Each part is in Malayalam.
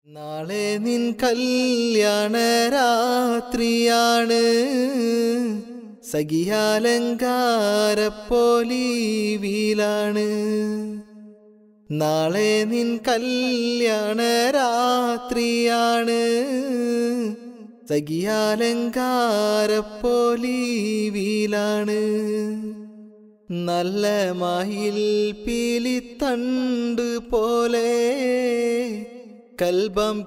നാളെ നിൻ കല്യാണ രാത്രിയാണ് സഖിയാലങ്കാരപ്പോലീവിലാണ് നാളെ നിൻ കല്യാണ രാത്രിയാണ് സഖിയാലങ്കാരപ്പോലീവിലാണ് നല്ല മയിൽ പീലിത്തണ്ട് പോലെ കൽബം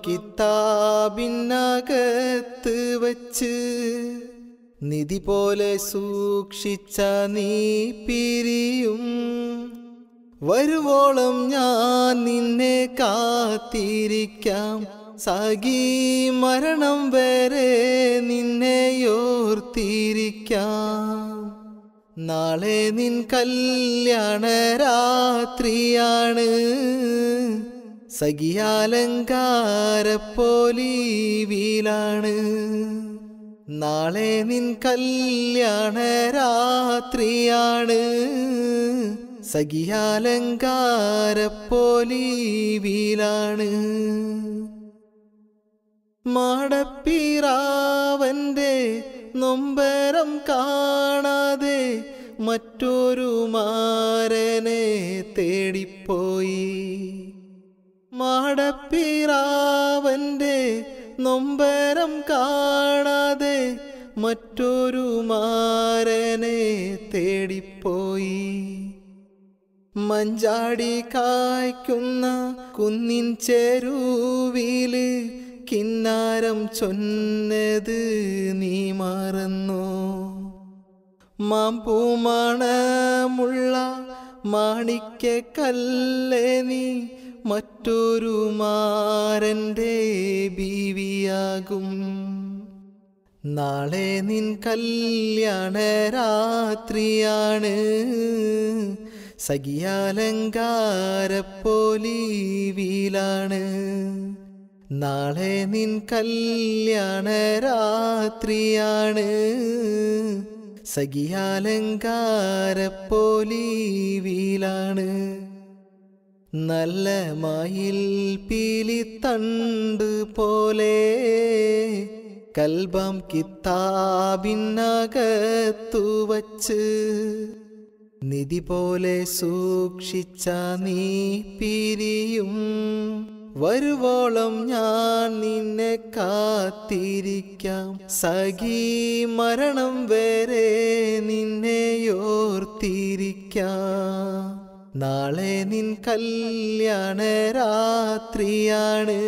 കിതാബിനകത്ത് വച്ച് നിധി പോലെ സൂക്ഷിച്ച നീ പിരിയും വരുവോളം ഞാൻ നിന്നെ കാത്തിരിക്കാം സഖി മരണം വരെ നിന്നെയോർത്തിരിക്കാം നാളെ നിൻ കല്യാണ രാത്രിയാണ് സഖിയാലങ്കാരപ്പോലീവിലാണ് നാളെ നിൻ കല്യാണ രാത്രിയാണ് സഖിയാലങ്കാരപ്പോലീവിലാണ് മാടപ്പീറാവന്റെ നൊമ്പരം കാണാതെ മറ്റൊരു മാരനെ തേടിപ്പോയി മാടപ്പീറാവന്റെ നൊമ്പരം കാണാതെ മറ്റൊരു മാരനെ തേടിപ്പോയി മഞ്ചാടി കായ്ക്കുന്ന കുന്നിൻ ചെരുവില് കിന്നാരം ചൊന്നത് നീ മറന്നു മാമ്പൂമണമുള്ള മാണിക്ക കല്ലേ നീ മറ്റൊരു മാരൻ്റെ ബീവിയാകും നാളെ നിൻ കല്യാണ രാത്രിയാണ് സഖിയാലങ്കാരപ്പോലീവിലാണ് നാളെ നിൻ കല്യാണ രാത്രിയാണ് സഖിയാലങ്കാരപ്പോലീവിലാണ് നല്ല മയിൽ പീലിത്തണ്ട് പോലെ കൽബം കിതാബിനകത്തു വച്ച് നിധി പോലെ സൂക്ഷിച്ച നീ പിരിയും വരുവോളം ഞാൻ നിന്നെ കാത്തിരിക്കാം സഖി മരണം വരെ നിന്നെയോർത്തിരിക്കാം നാളെ നിൻ കല്യാണ രാത്രിയാണ്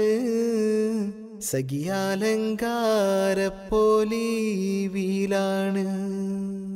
സഖിയാലങ്കാരപ്പോലീവിലാണ്